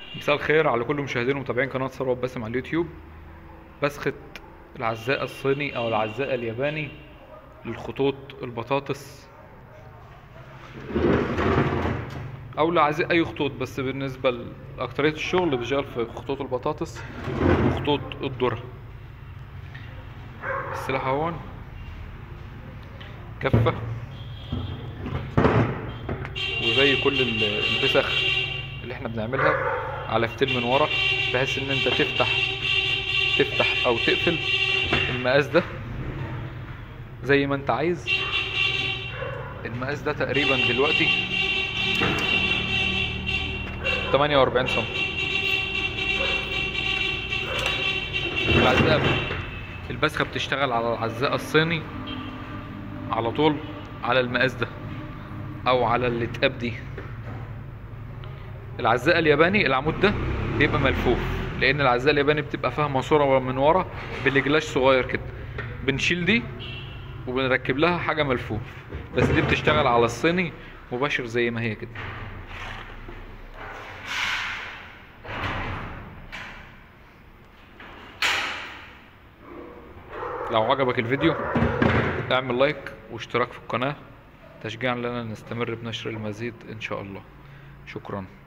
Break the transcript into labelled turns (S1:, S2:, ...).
S1: مساء الخير على كل مشاهدين ومتابعين قناة ثروت باسم على اليوتيوب بسخة العزاء الصيني او العزاء الياباني للخطوط البطاطس او لعزاء اي خطوط بس بالنسبة لأكترية الشغل بيشتغل في خطوط البطاطس وخطوط الذرة السلاح اهون كفة وزي كل ال- البسخ اللي احنا بنعملها علفتين من ورا بحيث ان انت تفتح تفتح او تقفل المقاس ده زي ما انت عايز المقاس ده تقريبا دلوقتي 48 سم العزاء البسخة بتشتغل على العزاء الصيني على طول على المقاس ده او على الاتقاب دي العزاء الياباني العمود ده بيبقى ملفوف لان العزاء الياباني بتبقى فيها ماسوره من ورا بالجلاش صغير كده بنشيل دي وبنركب لها حاجه ملفوف بس دي بتشتغل على الصيني مباشر زي ما هي كده لو عجبك الفيديو اعمل لايك واشتراك في القناه تشجيعا لنا نستمر بنشر المزيد ان شاء الله شكرا